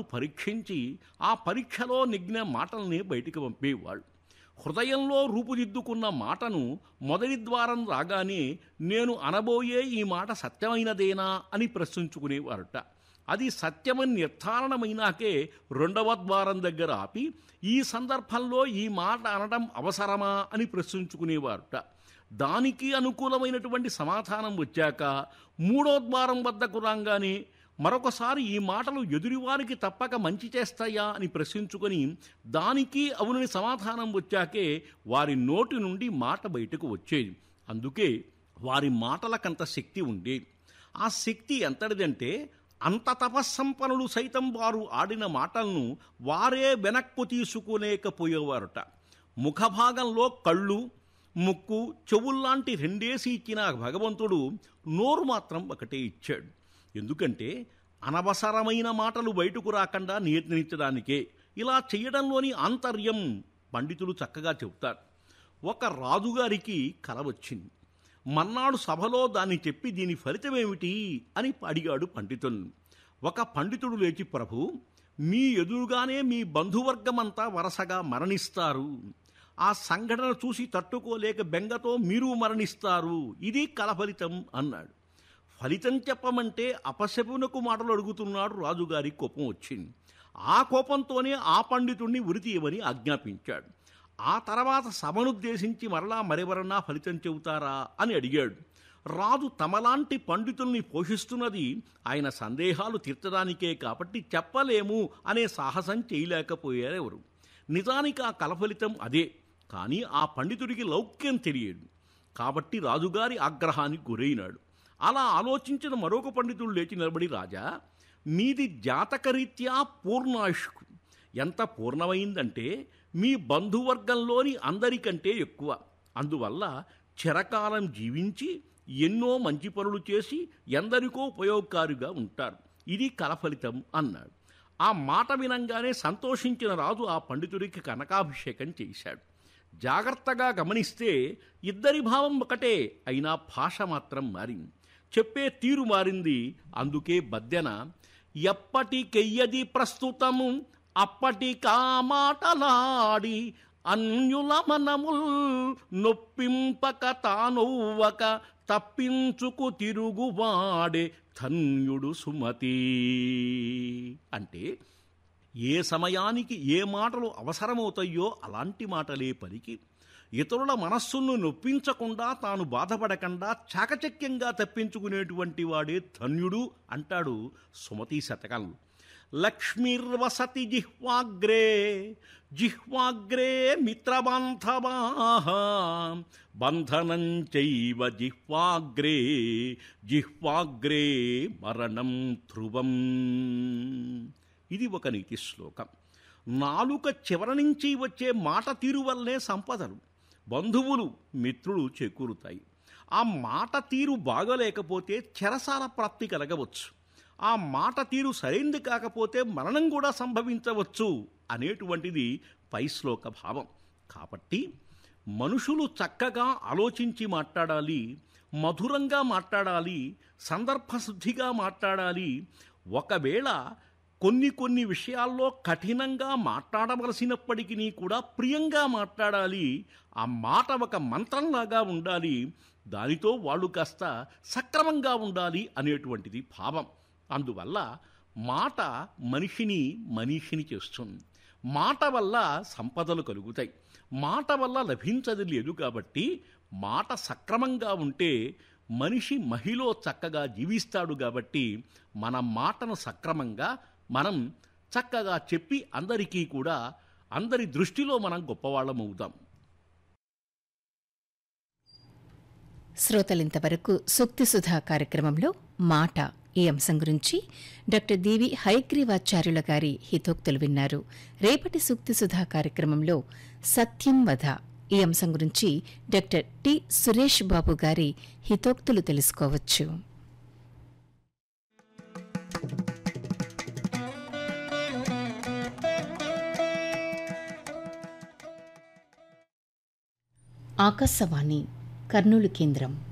పరీక్షించి ఆ పరీక్షలో నెగ్గిన మాటల్ని బయటికి పంపేవాళ్ళు హృదయంలో రూపుదిద్దుకున్న మాటను మొదటి ద్వారం రాగానే నేను అనబోయే ఈ మాట సత్యమైనదేనా అని ప్రశ్నించుకునేవారట అది సత్యమని నిర్ధారణమైనాకే రెండవ ద్వారం దగ్గర ఆపి ఈ సందర్భంలో ఈ మాట అనడం అవసరమా అని ప్రశ్నించుకునేవారట దానికి అనుకూలమైనటువంటి సమాధానం వచ్చాక మూడో ద్వారం వద్దకు రాగానే మరొకసారి ఈ మాటలు ఎదుటివారికి తప్పక మంచి చేస్తాయా అని ప్రశ్నించుకొని దానికి అవునని సమాధానం వచ్చాకే వారి నోటి నుండి మాట బయటకు వచ్చేది అందుకే వారి మాటలకంత శక్తి ఉండేది ఆ శక్తి ఎంతటిదంటే అంత తపస్సంపన్నులు సైతం వారు ఆడిన మాటలను వారే వెనక్కు తీసుకునేకపోయేవారట ముఖభాగంలో కళ్ళు ముక్కు చెవుల్లాంటి రెండేసి ఇచ్చిన భగవంతుడు నోరు మాత్రం ఒకటే ఇచ్చాడు ఎందుకంటే అనవసరమైన మాటలు బయటకు రాకుండా నియంత్రించడానికే ఇలా చేయడంలోని ఆంతర్యం పండితులు చక్కగా చెబుతారు ఒక రాజుగారికి కల వచ్చింది మన్నాడు సభలో దాన్ని చెప్పి దీని ఫలితమేమిటి అని అడిగాడు పండితులను ఒక పండితుడు లేచి ప్రభు మీ ఎదురుగానే మీ బంధువర్గమంతా వరసగా మరణిస్తారు ఆ సంఘటన చూసి తట్టుకోలేక బెంగతో మీరు మరణిస్తారు ఇది కల ఫలితం అన్నాడు ఫలితం చెప్పమంటే అపశపునకు మాటలు అడుగుతున్నాడు రాజుగారి కోపం వచ్చింది ఆ కోపంతోనే ఆ పండితుణ్ణి ఉరితీయమని ఆజ్ఞాపించాడు ఆ తర్వాత సభనుద్దేశించి మరలా మరెవరన్నా ఫలితం చెబుతారా అని అడిగాడు రాజు తమలాంటి పండితుల్ని పోషిస్తున్నది ఆయన సందేహాలు తీర్చడానికే కాబట్టి చెప్పలేము అనే సాహసం చేయలేకపోయారెవరు నిజానికి ఆ కల ఫలితం అదే కానీ ఆ పండితుడికి లౌక్యం తెలియదు కాబట్టి రాజుగారి ఆగ్రహానికి గురైనాడు అలా ఆలోచించిన మరొక పండితుడు లేచి నిలబడి రాజా మీది జాతకరీత్యా పూర్ణాయుష్కు ఎంత పూర్ణమైందంటే మీ బంధువర్గంలోని అందరికంటే ఎక్కువ అందువల్ల చిరకాలం జీవించి ఎన్నో మంచి పనులు చేసి ఎందరికో ఉపయోగకారిగా ఉంటారు ఇది కల ఫలితం అన్నాడు ఆ మాట వినంగానే సంతోషించిన రాజు ఆ పండితుడికి కనకాభిషేకం చేశాడు జాగ్రత్తగా గమనిస్తే ఇద్దరి భావం ఒకటే అయినా భాష మాత్రం మారింది చెప్పే తీరు మారింది అందుకే బద్దెన ఎప్పటికెయ్యది ప్రస్తుతము అప్పటికా మాటలాడి అన్యుల మనముల్ నొప్పింపక తానొవ్వక తప్పించుకు తిరుగువాడే ధన్యుడు సుమతి అంటే ఏ సమయానికి ఏ మాటలు అవసరమవుతాయో అలాంటి మాటలే పలికి ఇతరుల మనస్సును నొప్పించకుండా తాను బాధపడకుండా చాకచక్యంగా తప్పించుకునేటువంటి వాడే ధన్యుడు అంటాడు సుమతి శతకంలో లక్ష్మీర్వసతి జిహ్వాగ్రే జిహ్వాగ్రే మిత్రబాంధవా బంధనం చైవ జిహ్వాగ్రే జిహ్వాగ్రే మరణం ధ్రువం ఇది ఒక నీతి శ్లోకం నాలుక చివర నుంచి వచ్చే మాట తీరు వల్లే సంపదలు బంధువులు మిత్రులు చేకూరుతాయి ఆ మాట తీరు బాగలేకపోతే చెరసాల ప్రాప్తి కలగవచ్చు ఆ మాట తీరు సరైంది కాకపోతే మరణం కూడా సంభవించవచ్చు అనేటువంటిది పై శ్లోక భావం కాబట్టి మనుషులు చక్కగా ఆలోచించి మాట్లాడాలి మధురంగా మాట్లాడాలి సందర్భశుద్ధిగా మాట్లాడాలి ఒకవేళ కొన్ని కొన్ని విషయాల్లో కఠినంగా మాట్లాడవలసినప్పటికీ కూడా ప్రియంగా మాట్లాడాలి ఆ మాట ఒక మంత్రంలాగా ఉండాలి దానితో వాళ్ళు కాస్త సక్రమంగా ఉండాలి అనేటువంటిది భావం అందువల్ల మాట మనిషిని మనిషిని చేస్తుంది మాట వల్ల సంపదలు కలుగుతాయి మాట వల్ల లభించది లేదు కాబట్టి మాట సక్రమంగా ఉంటే మనిషి మహిలో చక్కగా జీవిస్తాడు కాబట్టి మన మాటను సక్రమంగా మనం చక్కగా చెప్పి అందరికీ కూడా అందరి దృష్టిలో మనం గొప్పవాళ్ళం అవుతాం శ్రోతలింతవరకు సూక్తి సుధా కార్యక్రమంలో మాట ఈ అంశం గురించి డాక్టర్ దేవి హయగ్రీవాచార్యుల గారి హితోక్తులు విన్నారు రేపటి సూక్తి సుధా కార్యక్రమంలో సత్యం వధ ఈ అంశం గురించి డాక్టర్ టి సురేష్ బాబు గారి హితోక్తులు తెలుసుకోవచ్చు ఆకాశవాణి కర్నూలు కేంద్రం